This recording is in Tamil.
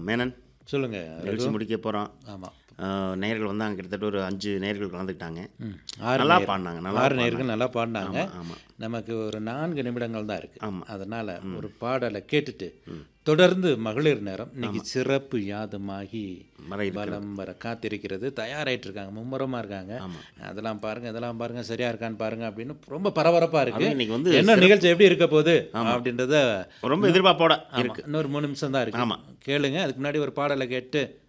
மேனன் சொல்லுங்க நிகழ்ச்சி முடிக்க போகிறோம் ஆமாம் நேயர்கள் வந்தாங்க கிட்டத்தட்ட ஒரு அஞ்சு நேயர்கள் கலந்துக்கிட்டாங்க ம் ஆறு நல்லா நேயர். பாடினாங்க நல்லா ஆறு நேர்கள் நல்லா பாடினாங்க ஆமாம் நமக்கு ஒரு நான்கு நிமிடங்கள் தான் இருக்கு ஆமா. அதனால ஒரு பாடலை கேட்டுட்டு தொடர்ந்து மகளிர் நேரம் இன்னைக்கு சிறப்பு யாதுமாகி வர இருக்கு. பலம் வர காத்திருக்கிறது தயாராயிட்டு இருக்காங்க மும்முரமா இருக்காங்க அதெல்லாம் பாருங்க இதெல்லாம் பாருங்க சரியா இருக்கான்னு பாருங்க அப்படின்னு ரொம்ப பரபரப்பா இருக்கு அதுவும் இன்னைக்கு வந்து என்ன நிகழ்ச்சி எப்படி இருக்க போகுது அப்படின்றத ரொம்ப எதிர்பார்ப்போட ஆமா, இன்னொரு மூணு நிமிஷம் தான் இருக்கு ஆமா. கேளுங்க அதுக்கு முன்னாடி ஒரு பாடலை கேட்டு